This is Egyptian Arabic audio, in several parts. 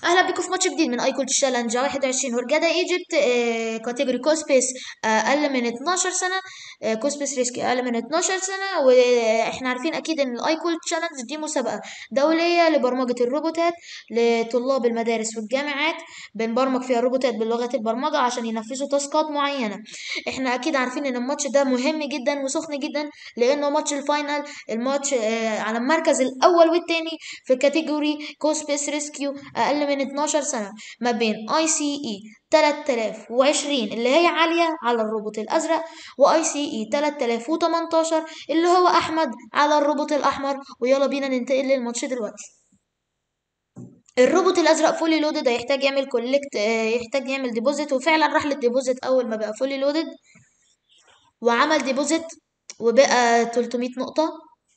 اهلا بكم في ماتش جديد من ايكول تشالنج 21 هورجادا ايجيبت آه كاتيجوري كوسبيس آه اقل من 12 سنه آه كوسبيس ريسكي اقل من 12 سنه واحنا عارفين اكيد ان الايكول تشالنج دي مسابقه دوليه لبرمجه الروبوتات لطلاب المدارس والجامعات بنبرمج فيها الروبوتات بلغه البرمجه عشان ينفذوا تاسكات معينه احنا اكيد عارفين ان الماتش ده مهم جدا وسخن جدا لانه ماتش الفاينل الماتش آه على المركز الاول والثاني في كاتيجوري كوسبيس ريسكيو اقل من 12 سنة ما بين اي سي اي 3020 اللي هي عالية على الروبوت الازرق واي سي اي 3018 اللي هو احمد على الروبوت الاحمر ويلا بينا ننتقل للماتش دلوقتي الروبوت الازرق فولي لودد هيحتاج يعمل كولكت يحتاج يعمل ديبوزيت وفعلا راح للديبوزيت اول ما بقى فولي لودد وعمل ديبوزيت وبقى 300 نقطة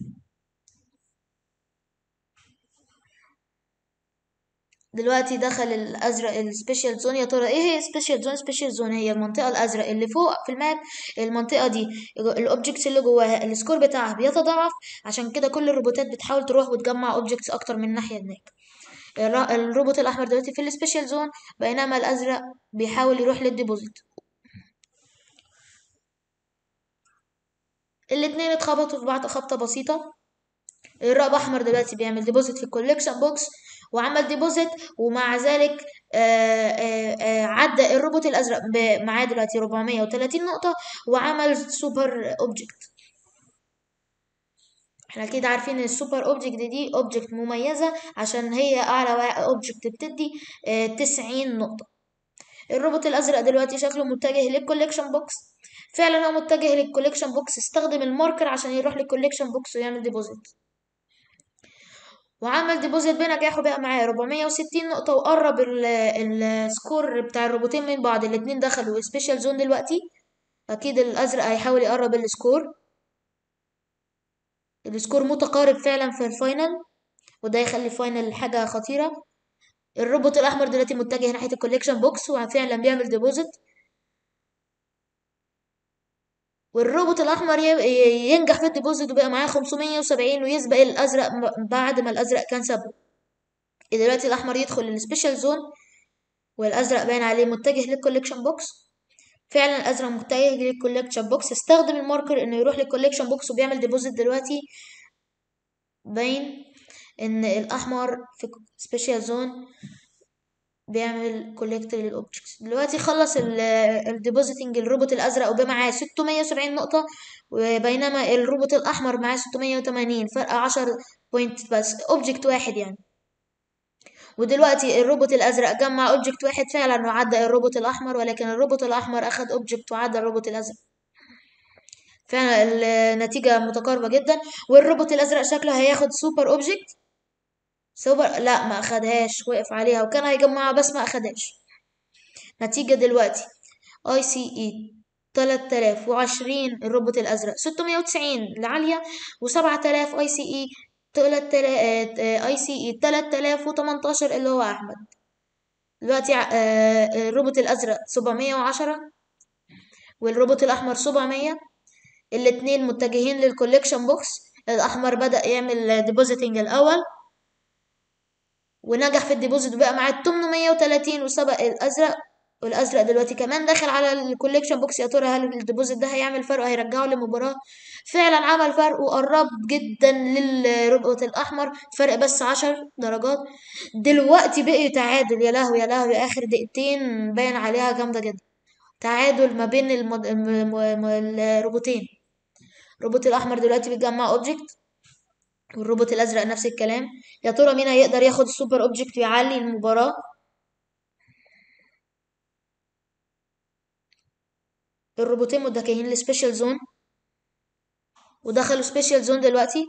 دلوقتي دخل الازرق السبيشال زون يا ترى ايه هي سبيشال زون سبيشال زون هي المنطقه الازرق اللي فوق في الماب المنطقه دي الاوبجكتس اللي جواها السكور بتاعها بيتضاعف عشان كده كل الروبوتات بتحاول تروح وتجمع اوبجكتس اكتر من ناحيه هناك الروبوت الاحمر دلوقتي في السبيشال زون بينما الازرق بيحاول يروح للديبوزيت الاتنين اتخبطوا في بعض خبطه بسيطه الراب احمر دلوقتي بيعمل ديبوزيت في الكوليكشن بوكس وعمل ديبوزيت ومع ذلك آآ آآ عدى الروبوت الازرق معاه دلوقتي 430 نقطة وعمل سوبر اوبجكت احنا كده عارفين ان السوبر اوبجكت دي اوبجكت مميزة عشان هي اعلى اوبجكت بتدي 90 نقطة الروبوت الازرق دلوقتي شكله متجه للكوليكشن بوكس فعلا هو متجه للكوليكشن بوكس استخدم الماركر عشان يروح للكوليكشن بوكس ويعمل ديبوزيت وعمل ديبوزيت بنجاح وبقى معاه 460 نقطة وقرب السكور بتاع الروبوتين من بعض الاتنين دخلوا سبيشال زون دلوقتي أكيد الأزرق هيحاول يقرب السكور السكور متقارب فعلا في الفاينل وده يخلي الفاينل حاجة خطيرة الروبوت الأحمر دلوقتي متجه ناحية الكوليكشن بوكس وفعلا بيعمل ديبوزيت والروبوت الاحمر ينجح في الديبوزيت وبقى معاه 570 ويسبق الازرق بعد ما الازرق كان سابه دلوقتي الاحمر يدخل السبيشال زون والازرق باين عليه متجه للكوليكشن بوكس فعلا الازرق متجه للكوليكشن بوكس استخدم الماركر انه يروح للكوليكشن بوكس وبيعمل ديبوزيت دلوقتي باين ان الاحمر في سبيشال زون بيعمل كولكت للاوبجكتس دلوقتي خلص الديبوزيتنج الروبوت الازرق وبقى معاه 670 نقطه وبينما الروبوت الاحمر معاه 680 فرق 10 بوينت بس اوبجكت واحد يعني ودلوقتي الروبوت الازرق جمع اوبجكت واحد فعلا وعدى الروبوت الاحمر ولكن الروبوت الاحمر اخد اوبجكت وعدى الروبوت الازرق فعلا النتيجة متقاربة جدا والروبوت الازرق شكله هياخد سوبر اوبجكت سوبر لا ما اخدهاش وقف عليها وكان هيجمعها بس ما اخدهاش نتيجة دلوقتي اي سي اي 3020 الروبوت الازرق 690 لعالية و7000 اي سي اي اي سي اي 3018 اللي هو احمد دلوقتي الروبوت الازرق 710 والروبوت الاحمر 700 الاتنين متجهين للكوليكشن بوكس الاحمر بدأ يعمل ديبوزيتنج الاول ونجح في الديبوزيت وبقى معاه 830 وسبق الازرق والازرق دلوقتي كمان داخل على الكوليكشن بوكس يا ترى هل الديبوزيت ده هيعمل فرق وهيرجعه للمباراه فعلا عمل فرق وقرب جدا للروبوت الاحمر فرق بس 10 درجات دلوقتي بقي تعادل يا لهوي يا لهوي اخر دقيقتين باين عليها جامده جدا تعادل ما بين المد... الم... الم... الروبوتين الروبوت الاحمر دلوقتي بيجمع اوبجكت والروبوت الازرق نفس الكلام يا ترى مين هيقدر ياخد السوبر اوبجكت ويعلي المباراه الروبوتين متجهين لسبيشال زون ودخلوا سبيشال زون دلوقتي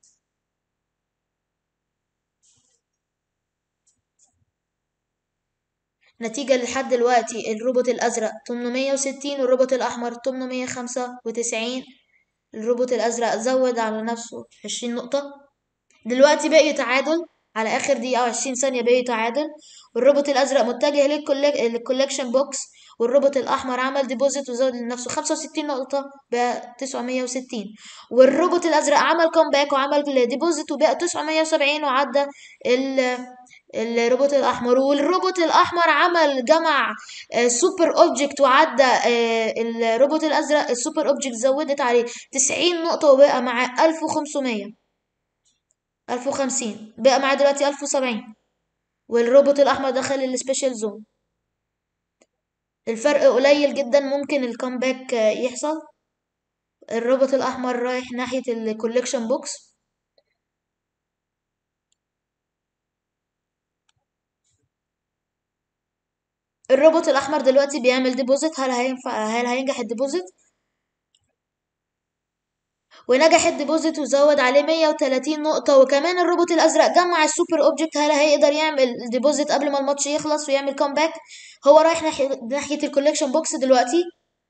نتيجة لحد دلوقتي الروبوت الأزرق 860 والروبوت الأحمر 895 الروبوت الأزرق زود على نفسه 20 نقطة دلوقتي بقي تعادل على آخر دقيقة أو 20 ثانية بقي تعادل والروبوت الأزرق متجه للكوليكشن بوكس والروبوت الاحمر عمل ديبوزيت وزود لنفسه 65 نقطة بقى 960 والروبوت الازرق عمل كومباك وعمل ديبوزيت وبقى 970 وعدى الروبوت الاحمر والروبوت الاحمر عمل جمع سوبر اوبجكت وعدى آه، الروبوت الازرق السوبر اوبجكت زودت عليه 90 نقطة وبقى مع 1500 1050 بقى معاه دلوقتي 1070 والروبوت الاحمر دخل السبيشال زون الفرق قليل جدا ممكن الكامباك يحصل الروبوت الاحمر رايح ناحية الكوليكشن بوكس الروبوت الاحمر دلوقتي بيعمل ديبوزيت هل هينفع هل هينجح الديبوزيت ونجح الديبوزيت وزود عليه 130 نقطة وكمان الروبوت الأزرق جمع السوبر أوبجكت هل هيقدر يعمل ديبوزيت قبل ما الماتش يخلص ويعمل كومباك هو رايح ناحية ناحية الكوليكشن بوكس دلوقتي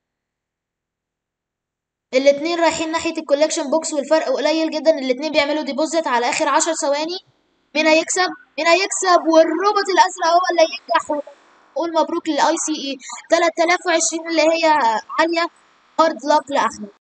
الاتنين رايحين ناحية الكوليكشن بوكس والفرق قليل جدا الاتنين بيعملوا ديبوزيت على آخر عشر ثواني مين هيكسب؟ مين هيكسب والروبوت الأزرق هو اللي ينجح قول مبروك للاي سي اي 3020 اللي هي عالية هارد لك لأحمد